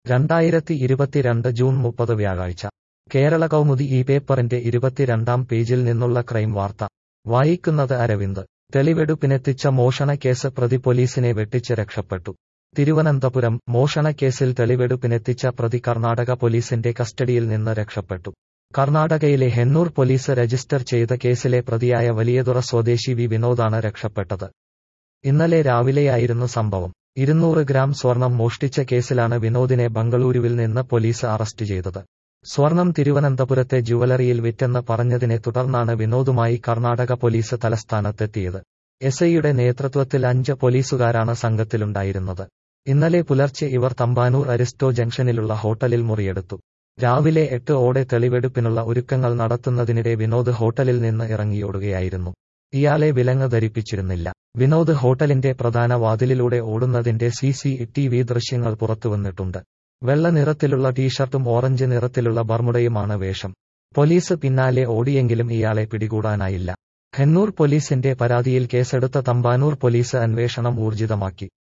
രണ്ടായിരത്തി ഇരുപത്തിരണ്ട് ജൂൺ മുപ്പത് വ്യാഴാഴ്ച കേരള കൗമുദി ഈ പേപ്പറിന്റെ ഇരുപത്തിരണ്ടാം പേജിൽ നിന്നുള്ള ക്രൈം വാർത്ത വായിക്കുന്നത് അരവിന്ദ് തെളിവെടുപ്പിനെത്തിച്ച മോഷണക്കേസ് പ്രതി പോലീസിനെ വെട്ടിച്ച് രക്ഷപ്പെട്ടു തിരുവനന്തപുരം മോഷണക്കേസിൽ തെളിവെടുപ്പിനെത്തിച്ച പ്രതി കർണാടക പോലീസിന്റെ കസ്റ്റഡിയിൽ നിന്ന് രക്ഷപ്പെട്ടു കർണാടകയിലെ ഹെന്നൂർ പോലീസ് രജിസ്റ്റർ ചെയ്ത കേസിലെ പ്രതിയായ വലിയതുറ സ്വദേശി വി വിനോദാണ് രക്ഷപ്പെട്ടത് ഇന്നലെ രാവിലെയായിരുന്നു സംഭവം ഇരുന്നൂറ് ഗ്രാം സ്വർണം മോഷ്ടിച്ച കേസിലാണ് വിനോദിനെ ബംഗളൂരുവിൽ നിന്ന് പോലീസ് അറസ്റ്റ് ചെയ്തത് സ്വർണം തിരുവനന്തപുരത്തെ ജുവലറിയിൽ വിറ്റെന്ന് പറഞ്ഞതിനെ തുടർന്നാണ് വിനോദുമായി കർണാടക പോലീസ് തലസ്ഥാനത്തെത്തിയത് എസ് ഐയുടെ നേതൃത്വത്തിൽ അഞ്ച് പോലീസുകാരാണ് സംഘത്തിലുണ്ടായിരുന്നത് ഇന്നലെ പുലർച്ചെ ഇവർ തമ്പാനൂർ അരിസ്റ്റോ ജംഗ്ഷനിലുള്ള ഹോട്ടലിൽ മുറിയെടുത്തു രാവിലെ എട്ട് ഓടെ തെളിവെടുപ്പിനുള്ള ഒരുക്കങ്ങൾ നടത്തുന്നതിനിടെ വിനോദ് ഹോട്ടലിൽ നിന്ന് ഇറങ്ങിയോടുകയായിരുന്നു ഇയാളെ വിലങ്ങ് ധരിപ്പിച്ചിരുന്നില്ല വിനോദ് ഹോട്ടലിന്റെ പ്രധാന വാതിലിലൂടെ ഓടുന്നതിന്റെ സി സി ടി വി ദൃശ്യങ്ങൾ പുറത്തുവന്നിട്ടുണ്ട് വെള്ള നിറത്തിലുള്ള ടീഷർട്ടും ഓറഞ്ച് നിറത്തിലുള്ള ബർമുടയുമാണ് വേഷം പോലീസ് പിന്നാലെ ഓടിയെങ്കിലും ഇയാളെ പിടികൂടാനായില്ല ഹെന്നൂർ പോലീസിന്റെ പരാതിയിൽ കേസെടുത്ത തമ്പാനൂർ പോലീസ് അന്വേഷണം ഊർജിതമാക്കി